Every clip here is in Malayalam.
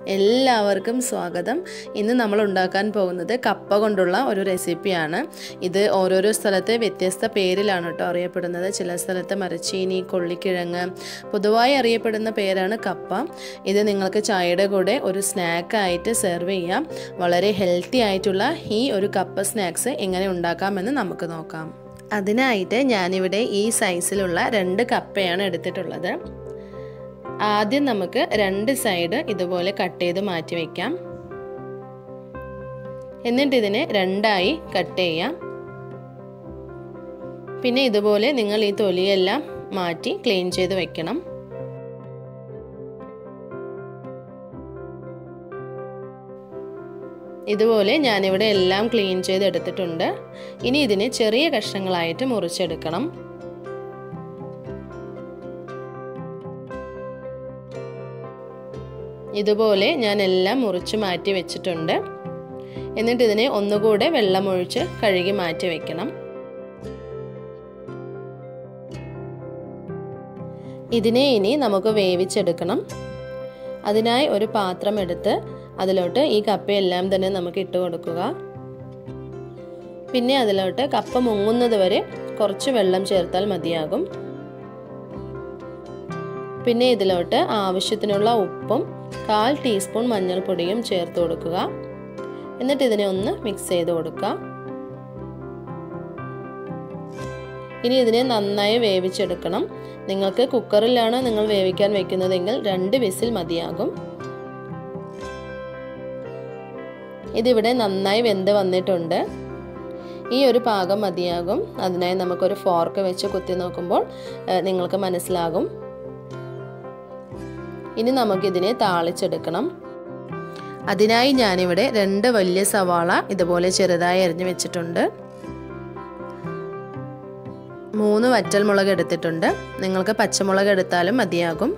എല്ലാവർക്കും സ്വാഗതം ഇന്ന് നമ്മൾ ഉണ്ടാക്കാൻ പോകുന്നത് കപ്പ കൊണ്ടുള്ള ഒരു റെസിപ്പിയാണ് ഇത് ഓരോരോ സ്ഥലത്ത് വ്യത്യസ്ത പേരിലാണ് കേട്ടോ അറിയപ്പെടുന്നത് ചില സ്ഥലത്ത് മരച്ചീനി കൊള്ളിക്കിഴങ്ങ് പൊതുവായി അറിയപ്പെടുന്ന പേരാണ് കപ്പ ഇത് നിങ്ങൾക്ക് ചായയുടെ കൂടെ ഒരു സ്നാക്കായിട്ട് സെർവ് ചെയ്യാം വളരെ ഹെൽത്തി ആയിട്ടുള്ള ഈ ഒരു കപ്പ സ്നാക്സ് എങ്ങനെ ഉണ്ടാക്കാമെന്ന് നമുക്ക് നോക്കാം അതിനായിട്ട് ഞാനിവിടെ ഈ സൈസിലുള്ള രണ്ട് കപ്പയാണ് എടുത്തിട്ടുള്ളത് ആദ്യം നമുക്ക് രണ്ട് സൈഡ് ഇതുപോലെ കട്ട് ചെയ്ത് മാറ്റി വയ്ക്കാം എന്നിട്ട് ഇതിനെ രണ്ടായി കട്ട് ചെയ്യാം പിന്നെ ഇതുപോലെ നിങ്ങൾ ഈ തൊലിയെല്ലാം മാറ്റി ക്ലീൻ ചെയ്ത് വെക്കണം ഇതുപോലെ ഞാനിവിടെ എല്ലാം ക്ലീൻ ചെയ്ത് എടുത്തിട്ടുണ്ട് ഇനി ഇതിനെ ചെറിയ കഷ്ണങ്ങളായിട്ട് മുറിച്ചെടുക്കണം ഇതുപോലെ ഞാൻ എല്ലാം മുറിച്ച് മാറ്റി വെച്ചിട്ടുണ്ട് എന്നിട്ട് ഇതിനെ ഒന്നുകൂടെ വെള്ളമൊഴിച്ച് കഴുകി മാറ്റി വെക്കണം ഇതിനെ ഇനി നമുക്ക് വേവിച്ചെടുക്കണം അതിനായി ഒരു പാത്രം എടുത്ത് അതിലോട്ട് ഈ കപ്പയെല്ലാം തന്നെ നമുക്ക് ഇട്ട് കൊടുക്കുക പിന്നെ അതിലോട്ട് കപ്പ മുങ്ങുന്നത് വരെ കുറച്ച് വെള്ളം ചേർത്താൽ മതിയാകും പിന്നെ ഇതിലോട്ട് ആവശ്യത്തിനുള്ള ഉപ്പും കാൽ ടീസ്പൂൺ മഞ്ഞൾപ്പൊടിയും ചേർത്ത് കൊടുക്കുക എന്നിട്ട് ഇതിനെ ഒന്ന് മിക്സ് ചെയ്ത് കൊടുക്കുക ഇനി ഇതിനെ നന്നായി വേവിച്ചെടുക്കണം നിങ്ങൾക്ക് കുക്കറിലാണ് നിങ്ങൾ വേവിക്കാൻ വെക്കുന്നതെങ്കിൽ രണ്ട് വിസിൽ മതിയാകും ഇതിവിടെ നന്നായി വെന്ത് വന്നിട്ടുണ്ട് ഈ ഒരു പാകം മതിയാകും അതിനായി നമുക്കൊരു ഫോർക്ക് വെച്ച് കുത്തി നോക്കുമ്പോൾ നിങ്ങൾക്ക് മനസ്സിലാകും ഇനി നമുക്കിതിനെ താളിച്ചെടുക്കണം അതിനായി ഞാനിവിടെ രണ്ട് വലിയ സവാള ഇതുപോലെ ചെറുതായി അരിഞ്ഞു വെച്ചിട്ടുണ്ട് മൂന്ന് വറ്റൽമുളക് എടുത്തിട്ടുണ്ട് നിങ്ങൾക്ക് പച്ചമുളക് എടുത്താലും മതിയാകും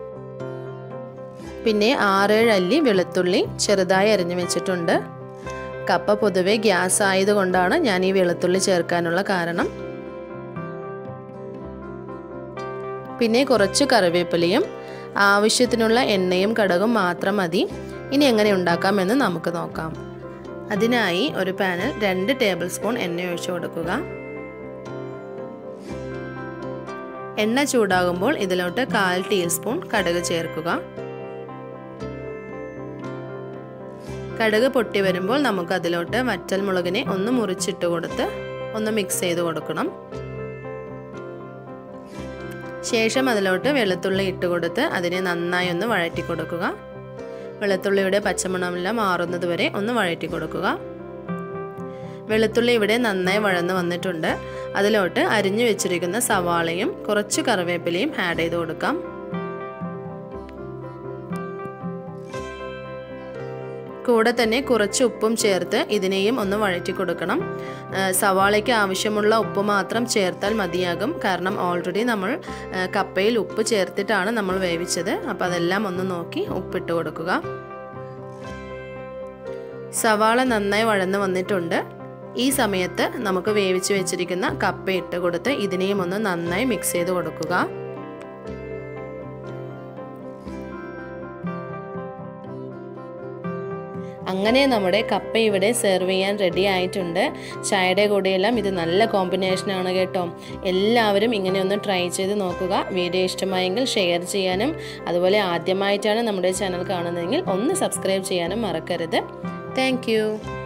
പിന്നെ ആറേഴ് അല്ലി വെളുത്തുള്ളി ചെറുതായി അരിഞ്ഞു വെച്ചിട്ടുണ്ട് കപ്പ പൊതുവെ ഗ്യാസ് ആയതുകൊണ്ടാണ് ഞാൻ ഈ വെളുത്തുള്ളി ചേർക്കാനുള്ള കാരണം പിന്നെ കുറച്ച് കറിവേപ്പിലയും ആവശ്യത്തിനുള്ള എണ്ണയും കടകും മാത്രം മതി ഇനി എങ്ങനെ ഉണ്ടാക്കാമെന്ന് നമുക്ക് നോക്കാം അതിനായി ഒരു പാനിൽ രണ്ട് ടേബിൾ സ്പൂൺ എണ്ണ ഒഴിച്ചു കൊടുക്കുക എണ്ണ ചൂടാകുമ്പോൾ ഇതിലോട്ട് കാൽ ടീസ്പൂൺ കടുക് ചേർക്കുക കടുക് പൊട്ടി വരുമ്പോൾ നമുക്ക് അതിലോട്ട് വറ്റൽ മുളകിനെ ഒന്ന് മുറിച്ചിട്ട് കൊടുത്ത് ഒന്ന് മിക്സ് ചെയ്ത് കൊടുക്കണം ശേഷം അതിലോട്ട് വെളുത്തുള്ളി ഇട്ട് കൊടുത്ത് അതിനെ നന്നായി ഒന്ന് വഴറ്റി കൊടുക്കുക വെളുത്തുള്ളിയുടെ പച്ചമണമെല്ലാം മാറുന്നത് വരെ ഒന്ന് വഴറ്റി കൊടുക്കുക വെളുത്തുള്ളി ഇവിടെ നന്നായി വഴന്ന് വന്നിട്ടുണ്ട് അതിലോട്ട് അരിഞ്ഞു വെച്ചിരിക്കുന്ന സവാളയും കുറച്ച് കറിവേപ്പിലയും ആഡ് ചെയ്ത് കൊടുക്കാം കൂടെ തന്നെ കുറച്ച് ഉപ്പും ചേർത്ത് ഇതിനെയും ഒന്ന് വഴറ്റി കൊടുക്കണം സവാളയ്ക്ക് ആവശ്യമുള്ള ഉപ്പ് മാത്രം ചേർത്താൽ മതിയാകും കാരണം ഓൾറെഡി നമ്മൾ കപ്പയിൽ ഉപ്പ് ചേർത്തിട്ടാണ് നമ്മൾ വേവിച്ചത് അപ്പോൾ അതെല്ലാം ഒന്ന് നോക്കി ഉപ്പിട്ട് കൊടുക്കുക സവാള നന്നായി വഴന്ന് വന്നിട്ടുണ്ട് ഈ സമയത്ത് നമുക്ക് വേവിച്ച് വെച്ചിരിക്കുന്ന കപ്പ ഇട്ട് കൊടുത്ത് ഇതിനെയും ഒന്ന് നന്നായി മിക്സ് ചെയ്ത് കൊടുക്കുക അങ്ങനെ നമ്മുടെ കപ്പ ഇവിടെ സെർവ് ചെയ്യാൻ റെഡി ആയിട്ടുണ്ട് ചായയുടെ കൂടെയെല്ലാം ഇത് നല്ല കോമ്പിനേഷനാണ് കേട്ടോ എല്ലാവരും ഇങ്ങനെ ഒന്ന് ട്രൈ ചെയ്ത് നോക്കുക വീഡിയോ ഇഷ്ടമായെങ്കിൽ ഷെയർ ചെയ്യാനും അതുപോലെ ആദ്യമായിട്ടാണ് നമ്മുടെ ചാനൽ കാണുന്നതെങ്കിൽ ഒന്ന് സബ്സ്ക്രൈബ് ചെയ്യാനും മറക്കരുത് താങ്ക്